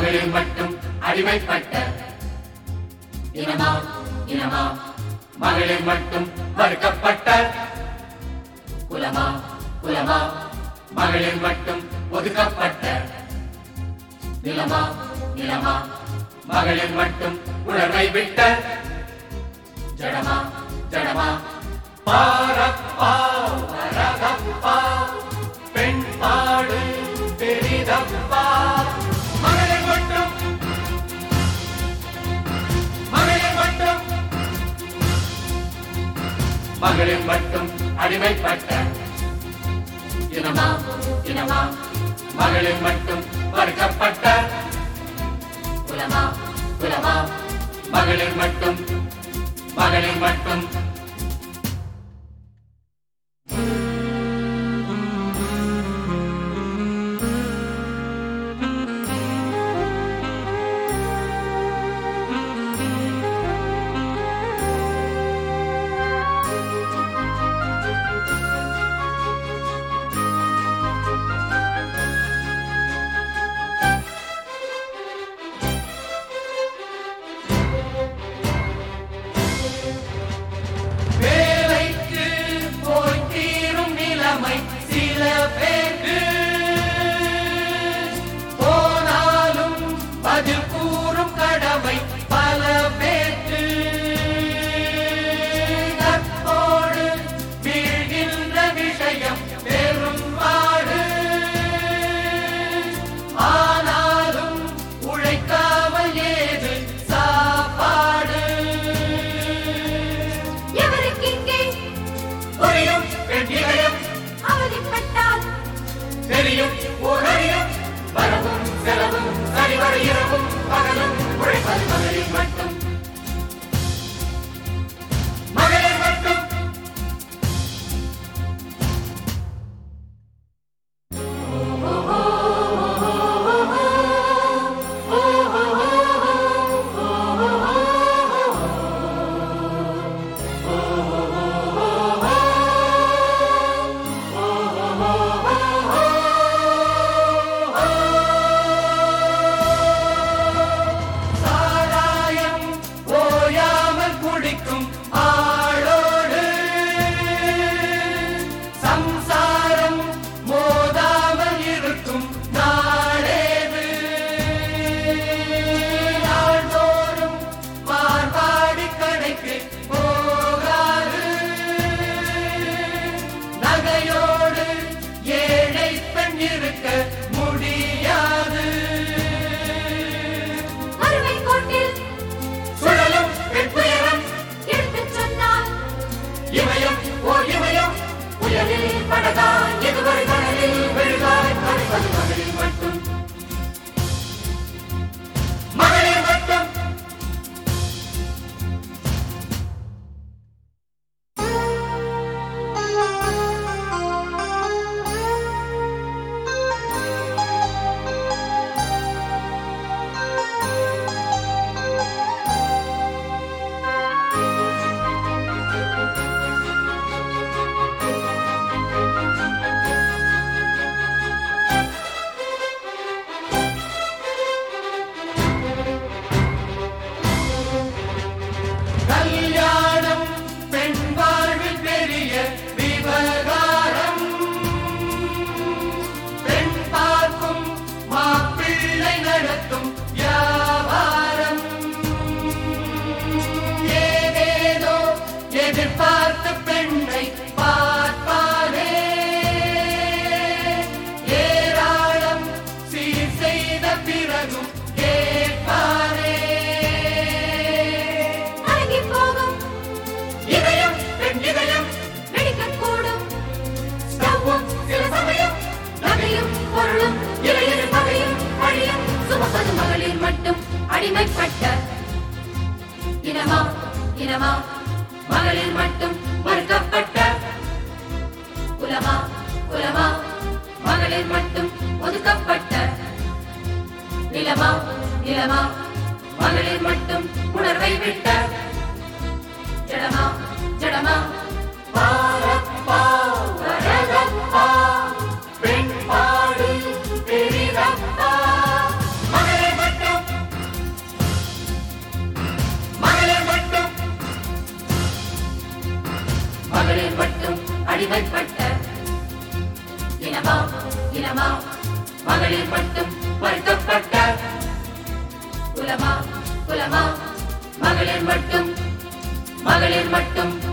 மகளிர் மட்டும் அடிமைப்பட்ட இனமா இனமா மகளிர் மட்டும் மறுக்கப்பட்ட குலமா குலமா மகளிர் மட்டும் ஒதுக்கப்பட்ட நிலமா நிலமா மகளிர் மட்டும் உணர்வை விட்ட ஜடமா ஜடமா பாரப்பா வரகப்பா பெண் பாடு பெரிதப்பா மகளிர் மட்டும் மகளிர் மட்டும் மகளிர் மட்டும் அடிமைப்பட்ட இனமா இனமா மகளிர் மட்டும் மறுக்கப்பட்ட குலமா குலமா மகளிர் மட்டும் மகளிர் மட்டும் வேலைக்கு போய் தீரும் நிலைமை சில பேருக்கு போனாலும் பதில் கூறும் கடமை பல பேருக்கு நட்போடு வீழ்கின்ற விஷயம் பெரும்பாடு ஆனாலும் உழைக்காமல் ஏது சாப்பாடு எவருக்கிங்கே புரியும் வெற்றிகளையும் அவதிப்பட்டால் தெரியும் ஓரறியும் வரவும் செலவும் சரிவர இரவும் பகலும் உழைப்பது மகளிர் மட்டும் மகளிர் மட்டும் சாராயம் ஓயாமல் குடிக்கும் ஆளோடு சம்சாரம் மோதாமல் இருக்கும் நாளேது நாள்தோறும் மார்பாடி கடைக்கு போகாது நகையோடு ஏழை பெண் இருக்க முடியாது அருமை கோட்டில் சுழலும் வெற்புயரம் எடுத்துச் சொன்னால் இமயம் ஓர் இமயம் புயலில் படகா இதுவரை கடலில் விழுதாய் கரைப்பது மகளிர் மட்டும் மகளிர் மட்டும் கல்யாணம் பெண் வாழ்வில் பெரிய விவகாரம் பெண் பார்க்கும் மாப்பிள்ளை நடத்தும் வியாபாரம் ஏதேதோ எதிர்பார்த்த பெண்ணை பார்ப்பாரே ஏராளம் சீர் செய்த பிறகும் கேட்பாரே அடங்கிப் போகும் இதயம் பெண் இதயம் வெடிக்கக்கூடும் ஸ்டவ்வும் சில சமயம் நகையும் பொருளும் இளையர் பகையும் பழியும் சுமப்பது மகளிர் மட்டும் அடிமைப்பட்ட இனமா இனமா மகளிர் மட்டும் மறுக்கப்பட்ட குலமா குலமா மகளிர் மட்டும் ஒதுக்கப்பட்ட நிலமா நிலமா மகளிர் மட்டும் உணர்வை விட்ட ஜடமா ஜடமா பாரப்பா வரதப்பா பெண் பாடு பெரிதப்பா மகளை மட்டும் அடிமைப்பட்ட இனமா இனமா மகளிர் மட்டும் வருத்தப்பட்ட குலமா குலமா மகளிர் மட்டும் மகளிர் மட்டும்